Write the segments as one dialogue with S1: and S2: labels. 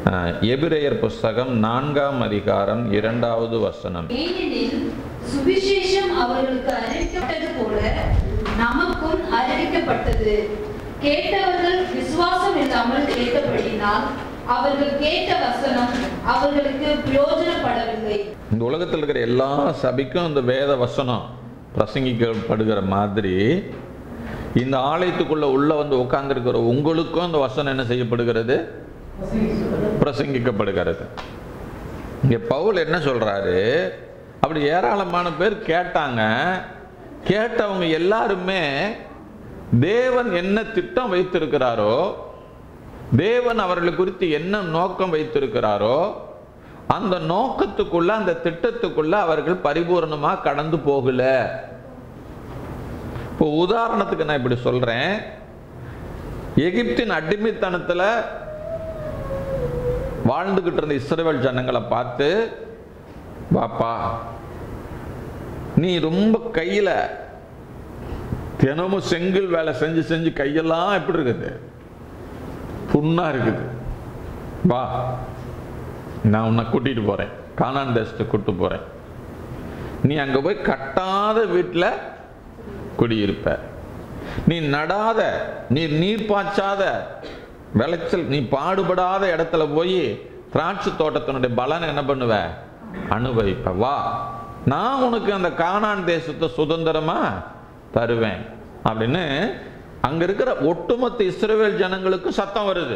S1: அஹ், எபிரேயர் புஸ்தகம் நான்காம் அதிகாரம் இரண்டாவது வசனம்
S2: ஏனெனில் சுவிசேஷம் அவர்களுக்கு அறிவிக்கப்பட்டது போல நமக்கும் அறிவிக்கப்பட்டது கேட்டவர்கள் விசுவாசம் இல்லாமல் கேட்டபடியினால் அவர்கள் கேட்ட வசனம் அவர்களுக்கு பிரயோஜனப்படவில்லை
S1: இந்த உலகத்தில் இருக்கிற எல்லா சபைக்கும் இந்த வேத வசனம் பிரசங்கிக்கப்படுகிற மாதிரி இந்த ஆலயத்துக்குள்ள உள்ள வந்து உட்கார்ந்திருக்கிற உங்களுக்கும் இந்த வசனம் என்ன செய்யப்படுகிறது பிரசங்கிக்கப்படுகிறது இங்க பவுல் என்ன சொல்றாரு அப்படி ஏராளமான பேர் கேட்டாங்க கேட்டவங்க எல்லாருமே தேவன் என்ன திட்டம் வைத்திருக்கிறாரோ தேவன் அவர்களை குறித்து என்ன நோக்கம் வைத்திருக்கிறாரோ அந்த நோக்கத்துக்குள்ள அந்த திட்டத்துக்குள்ள அவர்கள் பரிபூர்ணமா கடந்து போகல இப்போ உதாரணத்துக்கு நான் இப்படி சொல்றேன் எகிப்தின் அடிமைத்தனத்துல வாழ்ந்துகிட்டு இருந்த இஸ்ரவேல் ஜனங்களை பார்த்து பாப்பா நீ ரொம்ப கையில தினமும் செங்கல் வேலை செஞ்சு செஞ்சு கையெல்லாம் எப்படி இருக்குது புண்ணா இருக்குது வா நான் உன்னை கூட்டிட்டு போறேன் கானான் தேசத்தை கூட்டு போறேன் நீ அங்க போய் கட்டாத வீட்டுல குடியிருப்ப நீ நடாத நீ நீர் பாய்ச்சாத விளைச்சல் நீ பாடுபடாத இடத்துல போய் திராட்சை தோட்டத்தினுடைய பலனை என்ன பண்ணுவ அனுபவிப்ப வா நான் உனக்கு அந்த கானான் தேசத்தை சுதந்திரமா தருவேன் அப்படின்னு அங்க இருக்கிற ஒட்டுமொத்த இஸ்ரவேல் ஜனங்களுக்கு சத்தம் வருது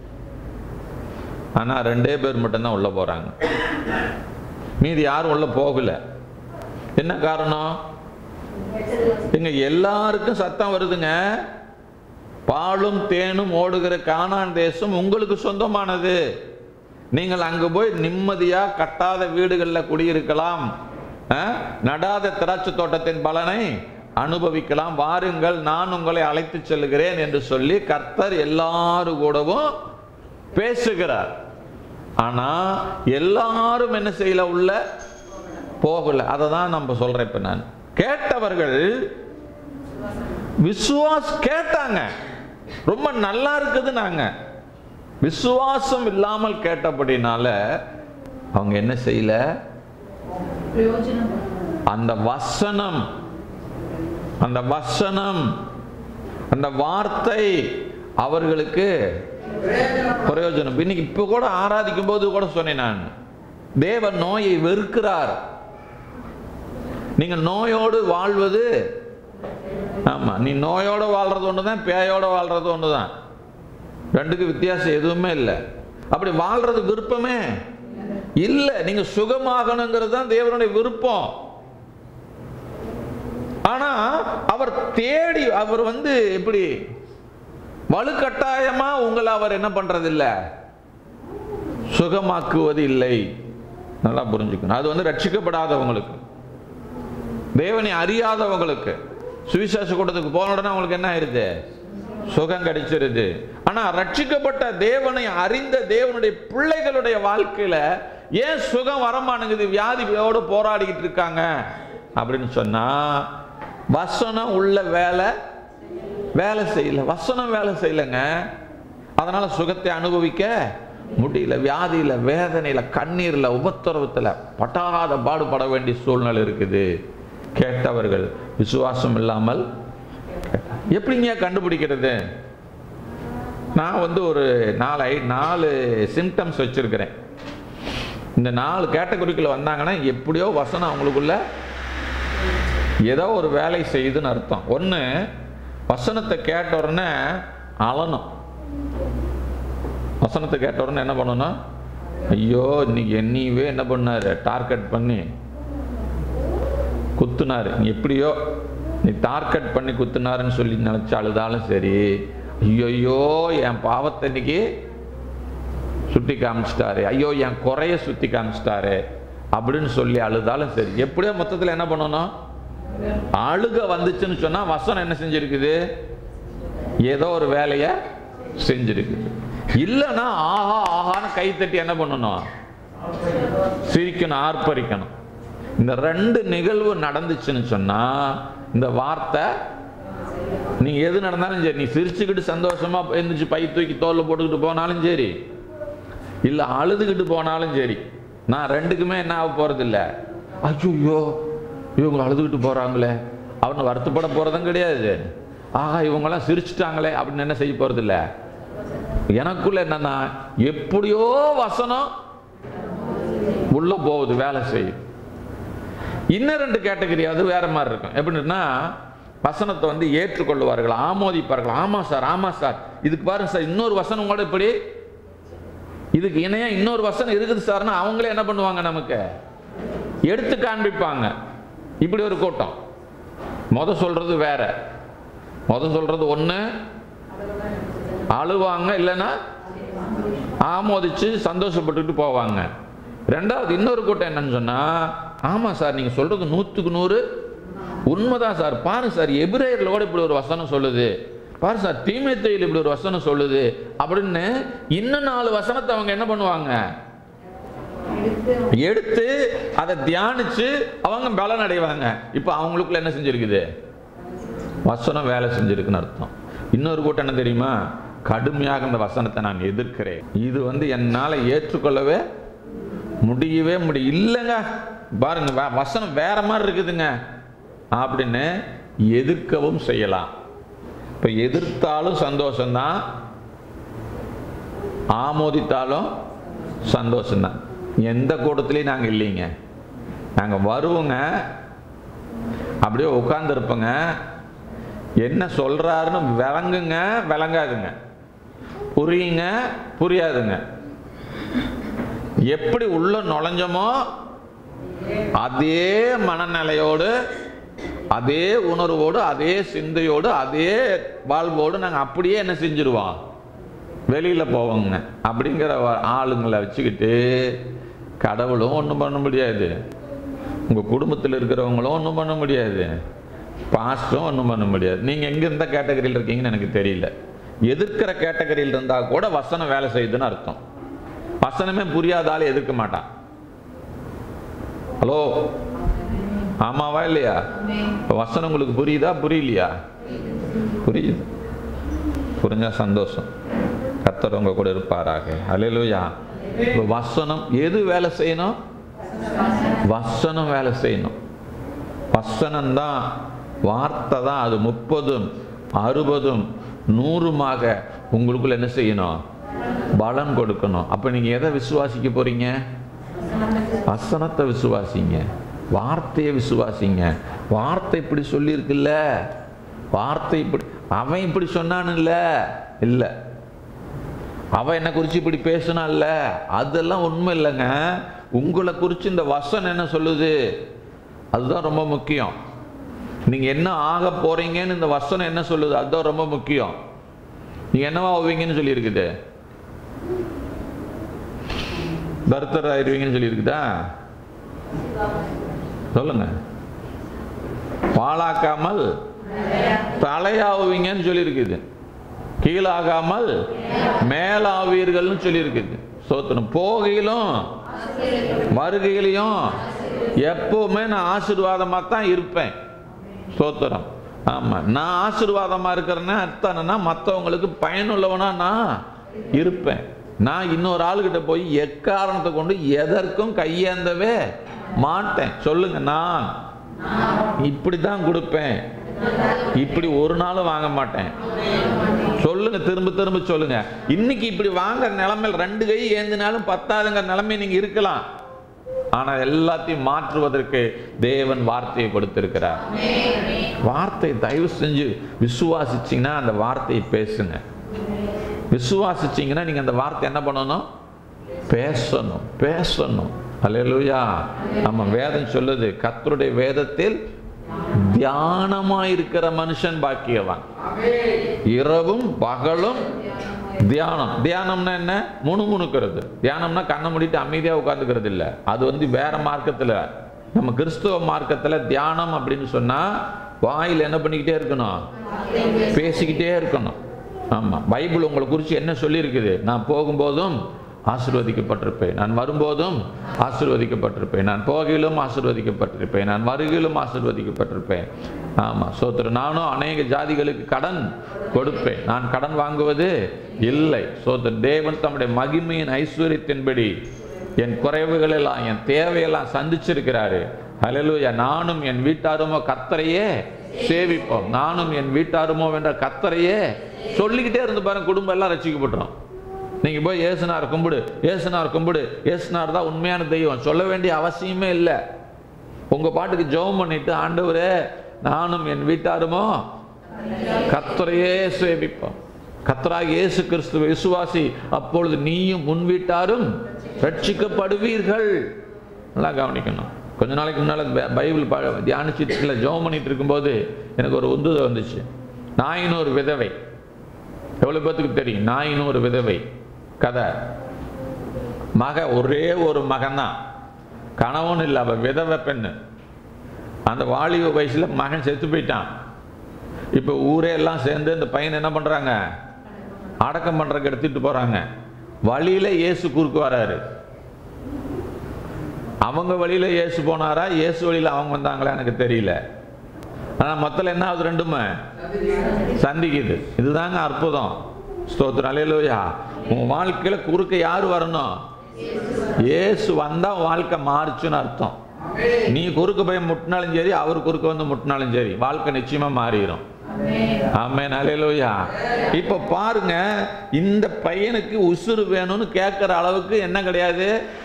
S1: ஆனா ரெண்டே பேர் மட்டும்தான் உள்ள போறாங்க மீதி யாரும் உள்ள போகல என்ன காரணம் எங்க எல்லாருக்கும் சத்தம் வருதுங்க பாலும் தேனும் ஓடுகிற கானான் தேசம் உங்களுக்கு சொந்தமானது நீங்கள் அங்கு போய் நிம்மதியா கட்டாத வீடுகளில் குடியிருக்கலாம் அஹ், நடாத திராட்சை தோட்டத்தின் பலனை அனுபவிக்கலாம் வாருங்கள் நான் உங்களை அழைத்து செல்கிறேன் என்று சொல்லி கர்த்தர் எல்லாரு கூடவும் பேசுகிறார் ஆனா எல்லாரும் என்ன செய்யல உள்ள போகல அதை தான் நம்ம சொல்றேன் இப்ப நான் கேட்டவர்கள் விசுவாஸ் கேட்டாங்க ரொம்ப நல்லா இருக்குது நாங்க விசுவாசம் இல்லாமல் கேட்டபடினால அவங்க என்ன செய்யல
S2: பிரயோஜனம்
S1: அந்த வசனம் அந்த வசனம் அந்த வார்த்தை அவர்களுக்கு பிரயோஜனம் இன்னைக்கு இப்ப கூட ஆராதிக்கும் போது கூட சொன்னேன் நான் தேவன் நோயை வெறுக்கிறார் நீங்க நோயோடு வாழ்வது ஆமா நீ நோயோட வாழ்றது ஒண்ணுதான் பேயோட வாழ்றது ஒண்ணுதான் ரெண்டுக்கு வித்தியாசம் எதுவுமே இல்லை அப்படி வாழ்றது விருப்பமே இல்லை நீங்க சுகமாகணுங்கிறது தான் தேவனுடைய விருப்பம் ஆனா அவர் தேடி அவர் வந்து எப்படி வலுக்கட்டாயமா உங்களை அவர் என்ன பண்றது இல்ல சுகமாக்குவது இல்லை நல்லா புரிஞ்சுக்கணும் அது வந்து ரட்சிக்கப்படாதவங்களுக்கு தேவனை அறியாதவங்களுக்கு சுவிசேஷ கூட்டத்துக்கு போன உடனே அவங்களுக்கு என்ன ஆயிருது சுகம் கிடைச்சிருது ஆனா ரட்சிக்கப்பட்ட தேவனை அறிந்த தேவனுடைய பிள்ளைகளுடைய வாழ்க்கையில ஏன் சுகம் வரமானுங்குது வியாதியோடு போராடிக்கிட்டு இருக்காங்க அப்படின்னு சொன்னா வசனம் உள்ள வேலை வேலை செய்யல வசனம் வேலை செய்யலைங்க அதனால சுகத்தை அனுபவிக்க முடியல வியாதியில வேதனையில கண்ணீர்ல உபத்திரவத்துல பட்டாத பாடுபட வேண்டிய சூழ்நிலை இருக்குது கேட்டவர்கள் விசுவாசம் இல்லாமல் எப்படிங்க கண்டுபிடிக்கிறது நான் வந்து ஒரு நாலு ஐ- நாலு சிம்டம்ஸ் வச்சிருக்கிறேன் இந்த நாலு கேட்டகரிக்குள்ள வந்தாங்கன்னா எப்படியோ வசனம் அவங்களுக்குள்ள ஏதோ ஒரு வேலை செய்யுதுன்னு அர்த்தம் ஒன்று வசனத்தை கேட்ட உடனே அழணும் வசனத்தை கேட்ட உடனே என்ன பண்ணணும் ஐயோ இன்னைக்கு என்னையவே என்ன பண்ணாரு டார்கெட் பண்ணி குத்துனாரு நீ எப்படியோ நீ டார்கெட் பண்ணி குத்துனாருன்னு சொல்லி நினைச்சு அழுதாலும் சரி ஐயோ என் பாவத்தை இன்னைக்கு சுட்டி காமிச்சிட்டாரு ஐயோ என் குறைய சுத்தி காமிச்சிட்டாரு அப்படின்னு சொல்லி அழுதாலும் சரி எப்படியோ மொத்தத்தில் என்ன பண்ணணும் அழுக வந்துச்சுன்னு சொன்னா வசனம் என்ன செஞ்சிருக்குது ஏதோ ஒரு வேலையை செஞ்சிருக்குது இல்லைன்னா ஆஹா ஆஹான்னு கை தட்டி என்ன பண்ணணும் சிரிக்கணும் ஆர்ப்பரிக்கணும் இந்த ரெண்டு நிகழ்வு நடந்துச்சுன்னு சொன்னா இந்த வார்த்தை நீ எது நடந்தாலும் சரி நீ சிரிச்சுக்கிட்டு சந்தோஷமா எழுந்திரிச்சு பை தூக்கி தோல்ல போட்டுக்கிட்டு போனாலும் சரி இல்லை அழுதுகிட்டு போனாலும் சரி நான் ரெண்டுக்குமே என்ன ஆக போகிறதில்ல ஐயோ இவங்க அழுதுகிட்டு போகிறாங்களே அவனை வருத்தப்பட போகிறதும் கிடையாது ஆஹா இவங்கெல்லாம் சிரிச்சிட்டாங்களே அப்படின்னு என்ன செய்ய போகிறதில்ல எனக்குள்ள என்னன்னா எப்படியோ வசனம் உள்ள போகுது வேலை செய்யுது இன்னும் ரெண்டு கேட்டகரி அது வேற மாதிரி இருக்கும் எப்படின்னா வசனத்தை வந்து ஏற்றுக்கொள்வார்கள் ஆமோதிப்பார்கள் ஆமா சார் ஆமா சார் இதுக்கு பாருங்க சார் இன்னொரு வசனம் கூட இப்படி இதுக்கு இணையா இன்னொரு வசனம் இருக்குது சார்னா அவங்களே என்ன பண்ணுவாங்க நமக்கு எடுத்து காண்பிப்பாங்க இப்படி ஒரு கூட்டம் முத சொல்றது வேற முத சொல்றது ஒண்ணு அழுவாங்க இல்லைன்னா ஆமோதிச்சு சந்தோஷப்பட்டுட்டு போவாங்க ரெண்டாவது இன்னொரு கூட்டம் என்னன்னு சொன்னா ஆமா சார் நீங்க சொல்றது நூற்றுக்கு நூறு உண்மைதான் சார் பாருங்க சார் எபிரேயர்ல கூட இப்படி ஒரு வசனம் சொல்லுது பாரு சார் தீமைத்தையில் இப்படி ஒரு வசனம் சொல்லுது அப்படின்னு இன்னும் நாலு வசனத்தை அவங்க என்ன பண்ணுவாங்க எடுத்து அதை தியானிச்சு அவங்க பலன் அடைவாங்க இப்போ அவங்களுக்குள்ள என்ன செஞ்சிருக்குது வசனம் வேலை செஞ்சிருக்குன்னு அர்த்தம் இன்னொரு கூட்டம் என்ன தெரியுமா கடுமையாக இந்த வசனத்தை நான் எதிர்க்கிறேன் இது வந்து என்னால் ஏற்றுக்கொள்ளவே முடியவே முடியும் இல்லைங்க பாருங்க வ- வசனம் வேற மாதிரி இருக்குதுங்க அப்படின்னு எதிர்க்கவும் செய்யலாம் இப்போ எதிர்த்தாலும் சந்தோஷம்தான் ஆமோதித்தாலும் சந்தோஷம்தான் எந்த கூட்டத்திலையும் நாங்கள் இல்லைங்க நாங்கள் வருவோங்க அப்படியே உட்காந்துருப்போங்க என்ன சொல்றாருன்னு விளங்குங்க விளங்காதுங்க புரியுங்க புரியாதுங்க எப்படி உள்ள நுழைஞ்சோமோ அதே மனநிலையோடு அதே உணர்வோடு அதே சிந்தையோடு அதே வாழ்வோடு நாங்கள் அப்படியே என்ன செஞ்சிருவோம் வெளியில் போவோங்க அப்படிங்கிற வ- ஆளுங்களை வச்சுக்கிட்டு கடவுளும் ஒன்றும் பண்ண முடியாது உங்கள் குடும்பத்தில் இருக்கிறவங்களும் ஒன்றும் பண்ண முடியாது பாஸ்டும் ஒன்றும் பண்ண முடியாது நீங்கள் எங்கே இருந்த கேட்டகரியில் இருக்கீங்கன்னு எனக்கு தெரியல எதிர்க்கிற கேட்டகரியில் இருந்தால் கூட வசனம் வேலை செய்யுதுன்னு அர்த்தம் வசனமே புரியாத ஆள் எதிர்க்க மாட்டான் ஹலோ ஆமாவா இல்லையா இப்ப வசனம் உங்களுக்கு புரியுதா புரியலையா புரியுது புரிஞ்சா சந்தோஷம் கர்த்தர் உங்க கூட இருப்பாராக அல்லேலூயா இப்போ வசனம் எது வேலை செய்யணும் வசனம் வேலை செய்யணும் வசனம் தான் வார்த்தை தான் அது முப்பதும் அறுபதும் நூறுமாக உங்களுக்குள்ள என்ன செய்யணும் பலன் கொடுக்கணும் அப்போ நீங்கள் எதை விசுவாசிக்க போறீங்க வசனத்தை விசுவாசிங்க வார்த்தையை விசுவாசிங்க வார்த்தை இப்படி சொல்லியிருக்குல்ல வார்த்தை இப்படி அவன் இப்படி சொன்னானுல்ல இல்லை அவன் என்ன குறித்து இப்படி பேசினான்ல அதெல்லாம் உண்மை இல்லைங்க உங்களை குறித்து இந்த வசனம் என்ன சொல்லுது அதுதான் ரொம்ப முக்கியம் நீங்க என்ன ஆக போறீங்கன்னு இந்த வசனம் என்ன சொல்லுது அதுதான் ரொம்ப முக்கியம் நீங்க என்னவா ஆவீங்கன்னு சொல்லியிருக்குது பர்த்தர் ஆயிருவீங்கன்னு சொல்லியிருக்குதா சொல்லுங்க பாழாக்காமல் தலையாவுவீங்கன்னு சொல்லியிருக்குது கீழாகாமல் மேலாவீர்கள்னு சொல்லியிருக்குது சோத்திரம் போகையிலும் வருகையிலையும் எப்பவுமே நான் ஆசீர்வாதமாக தான் இருப்பேன் சோத்திரம் ஆமாம் நான் ஆசீர்வாதமாக இருக்கிறேன்னா அர்த்தம் என்னன்னா மற்றவங்களுக்கு பயனுள்ளவனா நான் இருப்பேன் நான் இன்னொரு ஆளுகிட்ட போய் எக்காரணத்தை கொண்டு எதற்கும் கையேந்தவே மாட்டேன் சொல்லுங்க நான் இப்படி தான் கொடுப்பேன் இப்படி ஒரு நாளும் வாங்க மாட்டேன் சொல்லுங்க திரும்ப திரும்ப சொல்லுங்க இன்னைக்கு இப்படி வாங்குற நிலைமையில் ரெண்டு கை ஏந்தினாலும் பத்தாதுங்கிற நிலைமை நீங்க இருக்கலாம் ஆனா எல்லாத்தையும் மாற்றுவதற்கு தேவன் வார்த்தையை கொடுத்திருக்கிறார் வார்த்தை தயவு செஞ்சு விசுவாசிச்சீங்கன்னா அந்த வார்த்தையை பேசுங்க விசுவாசிச்சீங்கன்னா நீங்க அந்த வார்த்தை என்ன பண்ணணும் பேசணும் பேசணும் அல்லேலூயா நம்ம வேதம் சொல்லுது கர்த்தருடைய வேதத்தில் தியானமாயிருக்கிற மனுஷன் பாக்கியவான் இரவும் பகலும் தியானம் தியானம்னா என்ன முணுமுணுக்கிறது தியானம்னா கண்ணை மூடிட்டு அமைதியா உட்காந்துக்கிறது இல்ல அது வந்து வேற மார்க்கத்துல நம்ம கிறிஸ்துவ மார்க்கத்துல தியானம் அப்படின்னு சொன்னா வாயில் என்ன பண்ணிக்கிட்டே இருக்கணும் பேசிக்கிட்டே இருக்கணும் ஆமா பைபிள் உங்களை குறித்து என்ன சொல்லியிருக்குது நான் போகும்போதும் ஆசீர்வதிக்கப்பட்டிருப்பேன் நான் வரும்போதும் ஆசீர்வதிக்கப்பட்டிருப்பேன் நான் போகையிலும் ஆசீர்வதிக்கப்பட்டிருப்பேன் நான் வருகையிலும் ஆசீர்வதிக்கப்பட்டிருப்பேன் ஆமா சோத்திரம் நானும் அநேக ஜாதிகளுக்கு கடன் கொடுப்பேன் நான் கடன் வாங்குவது இல்லை சோத்திரம் தேவன் தம்முடைய மகிமையின் ஐஸ்வர்யத்தின்படி என் குறைவுகள் எல்லாம் என் தேவையெல்லாம் சந்திச்சிருக்கிறாரு ஹalleluya நானும் என் வீட்டாருமோ கர்த்தரையே சேவிப்போம் நானும் என் வீட்டாருமோ என்ற கர்த்தரையே சொல்லிக்கிட்டே இருந்து பாருங்க குடும்பம் எல்லாம் ரசிக்கப்பட்டுரும் நீங்க போய் ஏசுனார் கும்பிடு ஏசுனார் கும்பிடு ஏசுனார் தான் உண்மையான தெய்வம் சொல்ல வேண்டிய அவசியமே இல்லை உங்க பாட்டுக்கு ஜெபம் பண்ணிட்டு ஆண்டவரே நானும் என் வீட்டாருமோ கர்த்தரையே சேவிப்போம் கர்த்தராக இயேசு கிறிஸ்து விசுவாசி அப்பொழுது நீயும் முன் வீட்டாரும் ரட்சிக்கப்படுவீர்கள் நல்லா கவனிக்கணும் கொஞ்ச நாளைக்கு முன்னால் பை- பைபிள் ப தியானிச்சுட்டு இல்லை ஜெபம் பண்ணிட்டு இருக்கும்போது எனக்கு ஒரு உந்துதல் வந்துச்சு நாயின் ஒரு விதவை எவ்வளோ பேத்துக்கு தெரியும் நாயின் ஒரு விதவை கதை மக ஒரே ஒரு மகன்தான் கணவன் இல்லை அவ விதவை பெண்ணு அந்த வாலிப வயசுல மகன் செத்து போயிட்டான் இப்போ ஊரே எல்லாம் சேர்ந்து இந்த பையன் என்ன பண்றாங்க அடக்கம் பண்றதுக்கு எடுத்துட்டு போறாங்க வழியில இயேசு குறுக்கு வராரு அவங்க வழியில இயேசு போனாரா இயேசு வழியில அவங்க வந்தாங்களா எனக்கு தெரியல ஆனா மொத்தம் என்ன ஆகுது ரெண்டுமே சந்திக்குது இதுதாங்க அற்புதம் ஸ்தோத்திரம் அலையலூயா உன் வாழ்க்கையில குறுக்க யார் வரணும் இயேசு வந்தா உன் வாழ்க்கை மாறுச்சுன்னு அர்த்தம் நீ குறுக்க போய் முட்டினாலும் சரி அவர் குறுக்க வந்து முட்டினாலும் சரி வாழ்க்கை நிச்சயமா மாறிடும் ஆமென் அலையலூயா இப்போ பாருங்க இந்த பையனுக்கு உசுறு வேணும்னு கேட்குற அளவுக்கு என்ன கிடையாது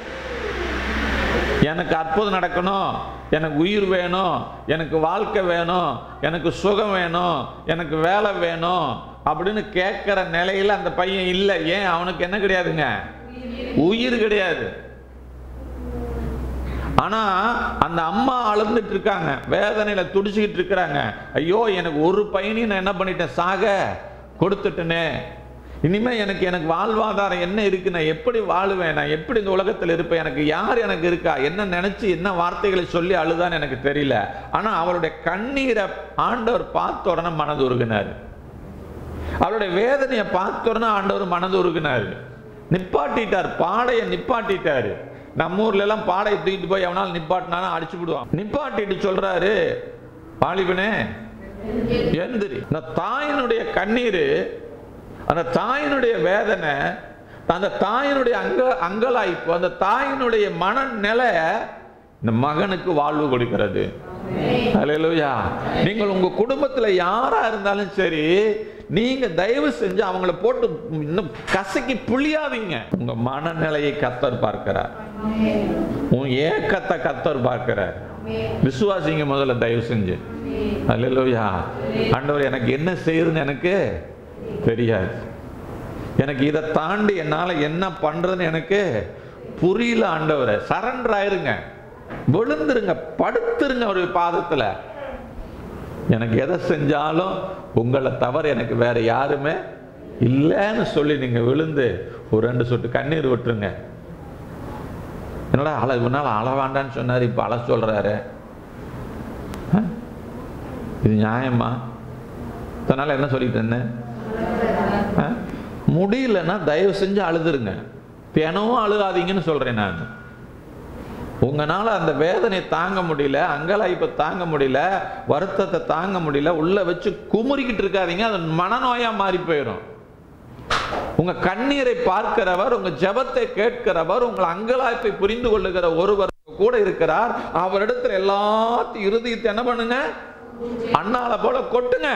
S1: எனக்கு அற்புதம் நடக்கணும் எனக்கு உயிர் வேணும் எனக்கு வாழ்க்கை வேணும் எனக்கு சுகம் வேணும் எனக்கு வேலை வேணும் அப்படின்னு கேட்குற நிலையில அந்த பையன் இல்லை ஏன் அவனுக்கு என்ன கிடையாதுங்க உயிர் கிடையாது ஆனா அந்த அம்மா அழுந்துட்டு இருக்காங்க வேதனையில துடிச்சுக்கிட்டு இருக்கிறாங்க ஐயோ எனக்கு ஒரு பையனையும் நான் என்ன பண்ணிட்டேன் சாக கொடுத்துட்டேனே இனிமே எனக்கு எனக்கு வாழ்வாதாரம் என்ன இருக்கு நான் எப்படி வாழுவேன் நான் எப்படி இந்த உலகத்தில் இருப்பேன் எனக்கு யார் எனக்கு இருக்கா என்ன நினைச்சு என்ன வார்த்தைகளை சொல்லி அழுதான்னு எனக்கு தெரியல ஆனா அவளுடைய கண்ணீரை ஆண்டவர் பார்த்த உடனே மனது உருகினார் அவளுடைய வேதனையை பார்த்த உடனே ஆண்டவர் மனது உருகினார் நிப்பாட்டிட்டார் பாடையை நிப்பாட்டிட்டாரு நம்ம ஊர்ல எல்லாம் பாடையை தூக்கிட்டு போய் எவனாலும் நிப்பாட்டினாலும் அடிச்சு விடுவான் நிப்பாட்டிட்டு சொல்றாரு வாலிபனே எந்திரி இந்த தாயினுடைய கண்ணீர் அந்த தாயினுடைய வேதனை அந்த தாயினுடைய அங்க அங்கலாய்ப்பு அந்த தாயினுடைய மனநிலை இந்த மகனுக்கு வாழ்வு கொடுக்கிறது அல்லேலூயா நீங்கள் உங்க குடும்பத்துல யாரா இருந்தாலும் சரி நீங்க தயவு செஞ்சு அவங்கள போட்டு இன்னும் கசக்கி புளியாதீங்க உங்க மனநிலையை கத்தர் பார்க்கிறார் உன் ஏக்கத்தை கத்தர் பார்க்கிறார் விசுவாசிங்க முதல்ல தயவு செஞ்சு அல்லேலூயா ஆண்டவர் எனக்கு என்ன செய்யுதுன்னு எனக்கு தெரியாது எனக்கு இதை தாண்டி என்னால் என்ன பண்றதுன்னு எனக்கு புரியல ஆண்டவரை சரண்டர் ஆயிருங்க விழுந்துருங்க படுத்துருங்க ஒரு பாதத்துல எனக்கு எதை செஞ்சாலும் உங்களை தவிர எனக்கு வேற யாருமே இல்லைன்னு சொல்லி நீங்க விழுந்து ஒரு ரெண்டு சொட்டு கண்ணீர் விட்டுருங்க என்னடா அழ முன்னால் அழ வேண்டான்னு சொன்னார் இப்போ அழ சொல்றாரு ஆ? இது நியாயமா அதனால என்ன சொல்லிட்டு இருந்தேன் ஆ? முடியலன்னா தயவு செஞ்சு அழுதுருங்க தினமும் அழுகாதீங்கன்னு சொல்றேன் நான் உங்களால அந்த வேதனை தாங்க முடியல அங்கலாய்ப்பை தாங்க முடியல வருத்தத்தை தாங்க முடியல உள்ள வச்சு குமுறிக்கிட்டு இருக்காதீங்க அது மனநோயா மாறி போயிடும் உங்க கண்ணீரை பார்க்கிறவர் உங்க ஜெபத்தை கேட்கிறவர் உங்கள் அங்கலாய்ப்பை புரிந்து கொள்ளுகிற ஒருவர் கூட இருக்கிறார் அவரிடத்துல எல்லாத்தையும் இருதயத்தை என்ன பண்ணுங்க அண்ணால போல கொட்டுங்க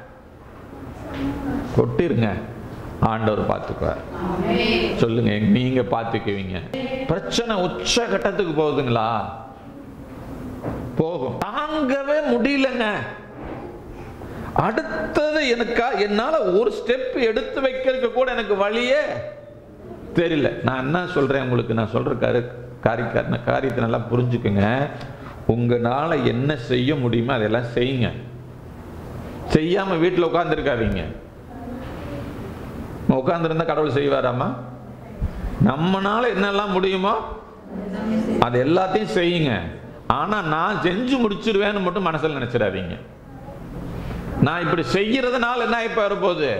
S1: கொட்டிருங்க ஆண்டவர் பார்த்துக்குவார் சொல்லுங்க நீங்க பார்த்துக்குவீங்க பிரச்சனை உச்ச கட்டத்துக்கு போகுதுங்களா போகும் தாங்கவே முடியலங்க அடுத்தது எனக்கா என்னால ஒரு ஸ்டெப் எடுத்து வைக்கிறதுக்கு கூட எனக்கு வழியே தெரியல நான் என்ன சொல்றேன் உங்களுக்கு நான் சொல்ற காரி காரிக்கார காரியத்தை நல்லா புரிஞ்சுக்குங்க உங்களால என்ன செய்ய முடியுமோ அதெல்லாம் செய்யுங்க செய்யாம வீட்டில் உட்காந்துருக்காதீங்க உட்காந்துருந்தா கடவுள் செய்வாராமா நம்மனால என்னெல்லாம் முடியுமோ அது எல்லாத்தையும் செய்யுங்க ஆனா நான் செஞ்சு முடிச்சிருவேன்னு மட்டும் மனசுல நினைச்சிடாதீங்க நான் இப்படி செய்யறதுனால என்ன இப்ப வரப்போகுது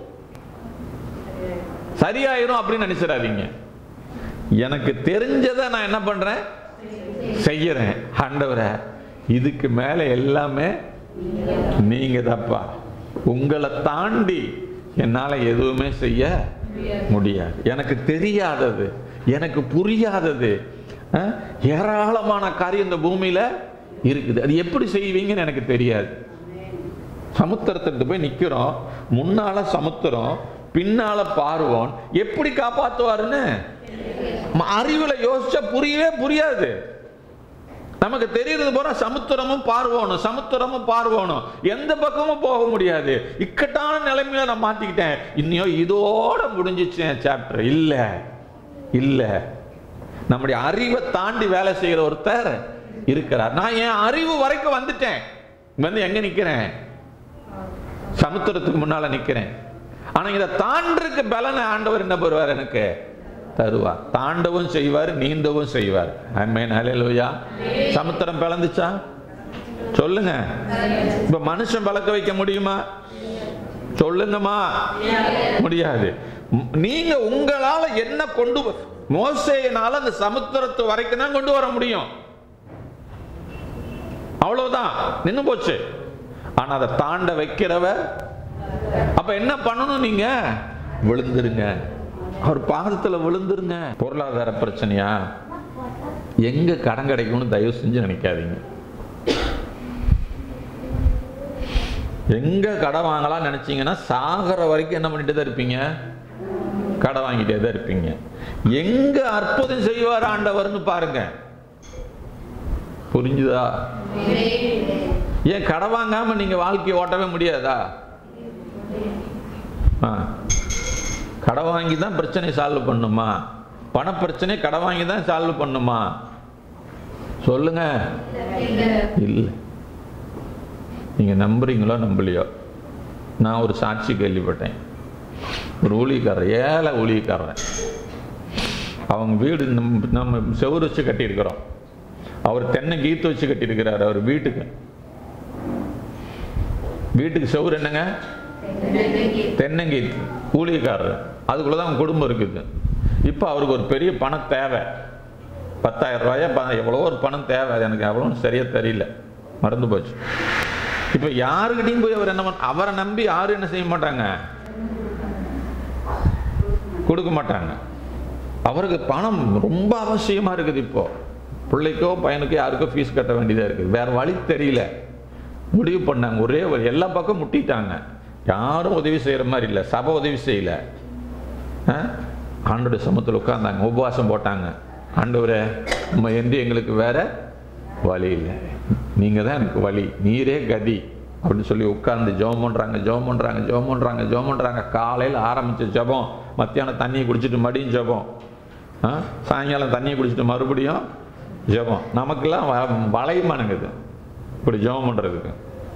S1: சரியாயிரும் அப்படின்னு நினைச்சிடாதீங்க எனக்கு தெரிஞ்சதை நான் என்ன பண்றேன் செய்யறேன் ஆண்டவரை இதுக்கு மேல எல்லாமே நீங்க தப்பா உங்களை தாண்டி என்னால எதுவுமே செய்ய முடியாது எனக்கு தெரியாதது எனக்கு புரியாதது அஹ், ஏராளமான காரியம் இந்த பூமியில இருக்குது அது எப்படி செய்வீங்கன்னு எனக்கு தெரியாது சமுத்திரத்துக்கு போய் நிக்கிறோம் முன்னால சமுத்திரம் பின்னால பார்வோன் எப்படி காப்பாத்துவாருன்னு ம- அறிவுல யோசிச்சா புரியவே புரியாது நமக்கு தெரியறது போற சமுத்திரமும் பார்வோனும் சமுத்திரமும் பார்வோனும் எந்த பக்கமும் போக முடியாது இக்கட்டான நிலைமையில நான் மாட்டிக்கிட்டேன் இன்னையோ இதோட முடிஞ்சிச்சு என் சாப்டர் இல்ல இல்ல நம்முடைய அறிவை தாண்டி வேலை செய்கிற ஒருத்தர் இருக்கிறார் நான் என் அறிவு வரைக்கும் வந்துட்டேன் வந்து எங்க நிக்கிறேன் சமுத்திரத்துக்கு முன்னால நிக்கிறேன் ஆனா இதை தாண்டருக்கு பலனை ஆண்டவர் என்ன பெறுவார் எனக்கு தருவார் தாண்டவும் செய்வார் நீந்தவும் செய்வார் அம்மேன் ஹalleluya சமுத்திரம் பிளந்துச்சா சொல்லுங்க இப்ப மனுஷன் பழக்க வைக்க முடியுமா சொல்லுங்கம்மா முடியாது ம், நீங்க உங்களால என்ன கொண்டு வ- மோசேயினால அந்த சமுத்திரத்து வரைக்கும் தான் கொண்டு வர முடியும் அவ்வளவுதான் நின்னு போச்சு ஆனா அதை தாண்ட வைக்கிறவர் அப்ப என்ன பண்ணணும் நீங்க விழுந்துருங்க அவர் பாதத்துல விழுந்துருங்க பொருளாதார பிரச்சனையா எங்க கடன் கிடைக்கும்னு தயவு செஞ்சு நினைக்காதீங்க எங்க கடன் வாங்கலாம் நினைச்சீங்கன்னா சாகர வரைக்கும் என்ன பண்ணிட்டு தான் இருப்பீங்க கடன் வாங்கிட்டே தான் இருப்பீங்க எங்க அற்புதம் செய்வார் ஆண்டவர்னு பாருங்க புரிஞ்சுதா ஏன் கடன் வாங்காம நீங்க வாழ்க்கையை ஓட்டவே முடியாதா ஆ. கடன் வாங்கி தான் பிரச்சனை சால்வ் பண்ணுமா பண பிரச்சனை கடன் வாங்கி தான் சால்வ் பண்ணுமா சொல்லுங்க இல்லை நீங்க நம்புறீங்களோ நம்பலையோ நான் ஒரு சாட்சி கேள்விப்பட்டேன் ஒரு ஊழியக்காரர் ஏழை ஊழியக்காரன் அவங்க வீடு நம்ம நம்ம செவுரு வச்சு கட்டியிருக்கிறோம் அவர் தென்னை கீத்து வச்சு கட்டியிருக்கிறார் அவர் வீட்டுக்கு வீட்டுக்கு செவுரு என்னங்க தென்னங்கீத்து ஊழியக்காரர் அதுக்குள்ள தான் அவங்க குடும்பம் இருக்குது இப்போ அவருக்கு ஒரு பெரிய பணம் தேவை பத்தாயிரம் ரூபாயா ப எவ்வளோ ஒரு பணம் தேவை அது எனக்கு எவ்வளோன்னு சரியா தெரியல மறந்து போச்சு இப்போ யாருக்கிட்டையும் போய் அவர் என்ன பண்ண அவரை நம்பி யாரும் என்ன செய்ய மாட்டாங்க கொடுக்க மாட்டாங்க அவருக்கு பணம் ரொம்ப அவசியமா இருக்குது இப்போ பிள்ளைக்கோ பையனுக்கோ யாருக்கோ ஃபீஸ் கட்ட வேண்டியதா இருக்குது வேற வழி தெரியல முடிவு பண்ணாங்க ஒரே வழி எல்லா பக்கம் முட்டிட்டாங்க யாரும் உதவி செய்யற மாதிரி இல்லை சபை உதவி செய்யல ஆ? ஆண்டோட சமூகத்தில் உட்கார்ந்தாங்க உபவாசம் போட்டாங்க ஆண்டவரே நம்ம எந்த எங்களுக்கு வேற வழி இல்லை நீங்க தான் எனக்கு வழி நீரே கதி அப்படின்னு சொல்லி உட்கார்ந்து ஜெபம் பண்றாங்க ஜெபம் பண்றாங்க ஜெபம் பண்றாங்க ஜெபம் பண்றாங்க காலையில் ஆரம்பிச்ச ஜெபம் மத்தியானம் தண்ணியை குடிச்சிட்டு மடியும் ஜெபம் ஆ? சாயங்காலம் தண்ணியை குடிச்சிட்டு மறுபடியும் ஜெபம் நமக்கெல்லாம் வ- வளையமானுங்குது இப்படி ஜெபம் பண்றதுக்கு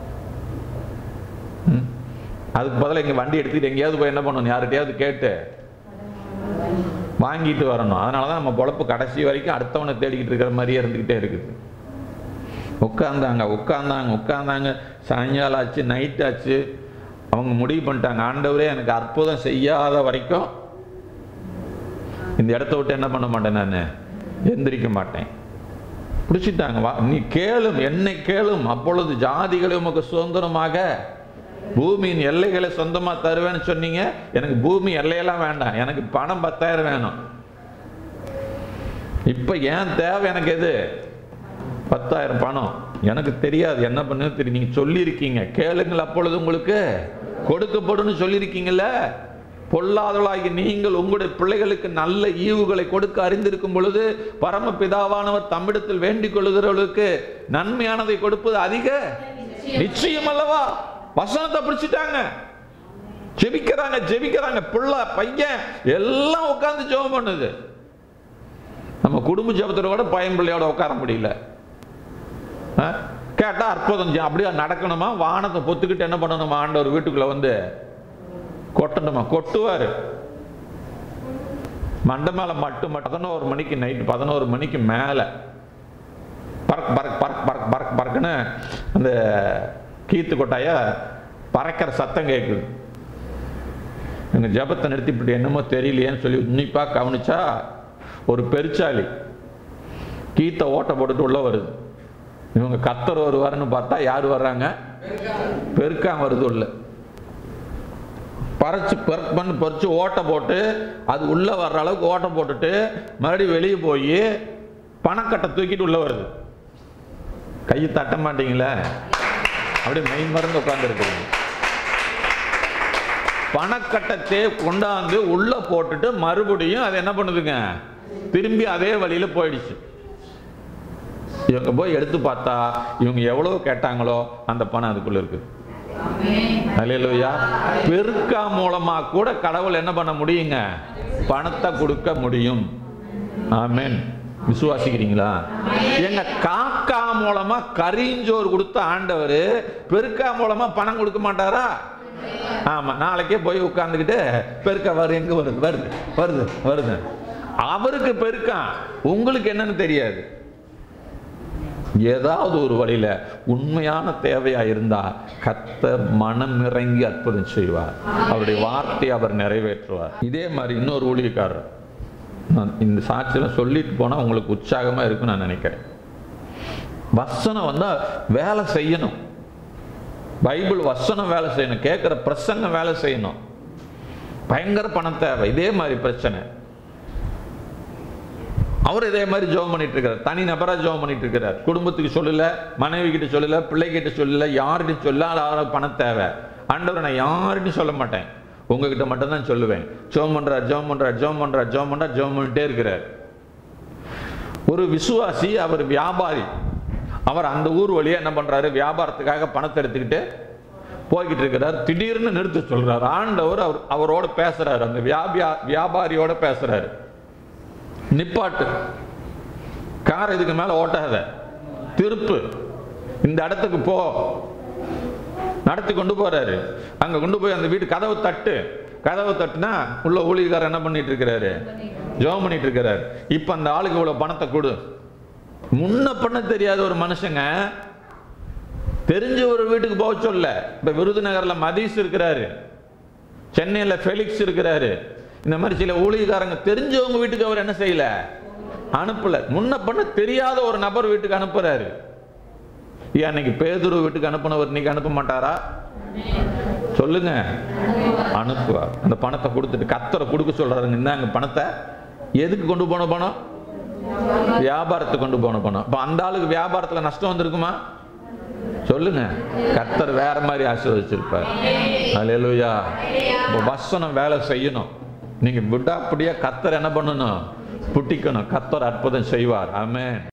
S1: ம்? அதுக்கு பதிலா இங்க வண்டி எடுத்துக்கிட்டு எங்கேயாவது போய் என்ன பண்ணணும் யார்கிட்டயாவது கேட்டு வாங்கிட்டு வரணும் அதனால தான் நம்ம பொழப்பு கடைசி வரைக்கும் அடுத்தவனை தேடிக்கிட்டு இருக்கிற மாதிரியே இருந்துக்கிட்டே இருக்குது உட்காந்தாங்க உட்காந்தாங்க உட்காந்தாங்க சாயங்காலம் ஆச்சு நைட் ஆச்சு அவங்க முடிவு பண்ணிட்டாங்க ஆண்டவரே எனக்கு அற்புதம் செய்யாத வரைக்கும் இந்த இடத்த விட்டு என்ன பண்ண மாட்டேன் நான் எந்திரிக்க மாட்டேன் பிடிச்சிட்டாங்க வா நீ கேளும் என்னை கேளும் அப்பொழுது ஜாதிகளை உமக்கு சுதந்திரமாக பூமியின் எல்லைகளை சொந்தமா தருவேன்னு சொன்னீங்க எனக்கு பூமி எல்லையெல்லாம் வேண்டாம் எனக்கு பணம் பத்தாயிரம் வேணும் இப்ப ஏன் தேவை எனக்கு எது பத்தாயிரம் பணம் எனக்கு தெரியாது என்ன பண்ணுன்னு தெரியும் நீங்க சொல்லியிருக்கீங்க கேளுங்கள் அப்பொழுது உங்களுக்கு கொடுக்கப்படும்னு சொல்லியிருக்கீங்கல்ல பொல்லாதவளாகி நீங்கள் உங்களுடைய பிள்ளைகளுக்கு நல்ல ஈவுகளை கொடுக்க அறிந்திருக்கும் பொழுது பரமபிதாவானவர் தம்மிடத்தில் வேண்டிக் கொள்ளுகிறவர்களுக்கு நன்மையானதை கொடுப்பது அதிக நிச்சயம் அல்லவா வசனத்தை பிடிச்சிட்டாங்க ஜெபிக்கிறாங்க ஜெபிக்கிறாங்க பிள்ளை பையன் எல்லாம் உட்கார்ந்து ஜெபம் பண்ணுது நம்ம குடும்ப ஜெபத்தோட கூட பையன் பிள்ளையோட உட்கார முடியல ஆ? கேட்டா அற்புதம் செய்~ அப்படியே நடக்கணுமா வானத்தை பொத்துக்கிட்டு என்ன பண்ணணுமா ஆண்டவர் வீட்டுக்குள்ள வந்து கொட்டணுமா கொட்டுவாரு மண்டை மேல மட்டும் மட்டும் பதினோரு மணிக்கு நைட்டு பதினோரு மணிக்கு மேல பறக் பறக் பறக் பறக் பறக் பறக்குன்னு அந்த கீத்து கொட்டாய பறக்கிற சத்தம் கேட்குது எங்க ஜபத்தை நிறுத்தி இப்படி என்னமோ தெரியலையேன்னு சொல்லி உன்னிப்பா கவனிச்சா ஒரு பெருச்சாளி கீத்தை ஓட்ட போட்டுட்டு உள்ள வருது இவங்க கத்தர் வருவாருன்னு பார்த்தா யார் வர்றாங்க பெருக்காம வருது உள்ள பறிச்சு பெருக் பண்ணி பறிச்சு ஓட்டை போட்டு அது உள்ள வர்ற அளவுக்கு ஓட்டை போட்டுட்டு மறுபடியும் வெளியே போய் பணக்கட்டை தூக்கிட்டு உள்ள வருது கையை தட்ட மாட்டீங்களே அப்படியே மெய் மறந்து உட்காந்துருக்குறீங்க பணக்கட்டத்தை கொண்டாந்து உள்ள போட்டுட்டு மறுபடியும் அது என்ன பண்ணுதுங்க திரும்பி அதே வழியில போயிடுச்சு இவங்க போய் எடுத்து பார்த்தா இவங்க எவ்வளவு கேட்டாங்களோ அந்த பணம் அதுக்குள்ள இருக்குது அல்லேலூயா பெருக்கா மூலமா கூட கடவுள் என்ன பண்ண முடியுங்க பணத்தை கொடுக்க முடியும் ஆமென் விசுவாசிக்கிறீங்களா எங்க காக்கா மூலமா கரிஞ்சோறு கொடுத்த ஆண்டவர் பெருக்கா மூலமா பணம் கொடுக்க மாட்டாரா ஆமா நாளைக்கே போய் உட்கார்ந்துக்கிட்டு பெருக்கா வரு எங்க வருது வருது வருது வருது அவருக்கு பெருக்கான் உங்களுக்கு என்னன்னு தெரியாது ஏதாவது ஒரு வழியில உண்மையான தேவையா இருந்தா கர்த்தர் மனம் இறங்கி அற்புதம் செய்வார் அவருடைய வார்த்தையை அவர் நிறைவேற்றுவார் இதே மாதிரி இன்னொரு ஊழியக்காரர் நான் இந்த சாட்சியெல்லாம் சொல்லிட்டு போனா உங்களுக்கு உற்சாகமா இருக்கும்னு நான் நினைக்கிறேன் வசனம் வந்தா வேலை செய்யணும் பைபிள் வசனம் வேலை செய்யணும் கேட்குற பிரசங்கம் வேலை செய்யணும் பயங்கர பணம் தேவை இதே மாதிரி பிரச்சனை அவர் இதே மாதிரி ஜெபம் பண்ணிட்டு இருக்கிறார் தனி நபரா ஜெபம் பண்ணிட்டு இருக்கிறார் குடும்பத்துக்கு சொல்லல மனைவி கிட்ட சொல்லல பிள்ளைகிட்ட சொல்லல யார்கிட்ட சொல்ல அவருக்கு பணம் தேவை ஆண்டவர் நான் யார்கிட்டையும் சொல்ல மாட்டேன் உங்ககிட்ட மட்டும் தான் சொல்லுவேன் ஜெபம் பண்றார் ஜெபம் பண்றார் ஜெபம் பண்றார் ஜெபம் பண்றார் ஜெபம் பண்ணிட்டே இருக்கிறார் ஒரு விசுவாசி அவர் வியாபாரி அவர் அந்த ஊர் வழியா என்ன பண்றாரு வியாபாரத்துக்காக பணத்தை எடுத்துக்கிட்டு போய்கிட்டு இருக்கிறார் திடீர்னு நிறுத்த சொல்றாரு ஆண்டவர் அவர் அவரோட பேசுறாரு அந்த வியாபியா வியாபாரியோட பேசுறாரு நிப்பாட்டு கார் இதுக்கு மேல ஓட்டாத திருப்பு இந்த இடத்துக்கு போ நடத்தி கொண்டு போறாரு அங்க கொண்டு போய் அந்த வீட்டு கதவை தட்டு கதவை தட்டுனா உள்ள ஊழியக்காரர் என்ன பண்ணிட்டு இருக்கிறாரு ஜெபம் பண்ணிட்டு இருக்கிறாரு இப்ப அந்த ஆளுக்கு இவ்வளவு பணத்தை கொடு முன்ன பண்ண தெரியாத ஒரு மனுஷங்க தெரிஞ்ச ஒரு வீட்டுக்கு போக சொல்ல இப்ப விருதுநகர்ல மதீஷ் இருக்கிறாரு சென்னையில ஃபெலிக்ஸ் இருக்கிறாரு இந்த மாதிரி சில ஊழியக்காரங்க தெரிஞ்சவங்க வீட்டுக்கு அவர் என்ன செய்யல அனுப்பல முன்ன பண்ண தெரியாத ஒரு நபர் வீட்டுக்கு அனுப்புறாரு ஏன் அன்னைக்கு பேதுரு வீட்டுக்கு அனுப்புனவர் இன்னைக்கு அனுப்ப மாட்டாரா சொல்லுங்க அனுப்புவார் அந்த பணத்தை கொடுத்துட்டு கத்தரை கொடுக்க சொல்றாருங்க இந்தாங்க பணத்தை எதுக்கு கொண்டு போன பணம் வியாபாரத்துக்கு கொண்டு போன பணம் இப்ப அந்த ஆளுக்கு வியாபாரத்துல நஷ்டம் வந்திருக்குமா சொல்லுங்க கத்தர் வேற மாதிரி ஆசீர்வதிச்சிருப்பார் அல்லேலூயா இப்போ வசனம் வேலை செய்யணும் நீங்க விடாப்படியா கத்தர் என்ன பண்ணணும் புட்டிக்கணும் கத்தர் அற்புதம் செய்வார் ஆமென்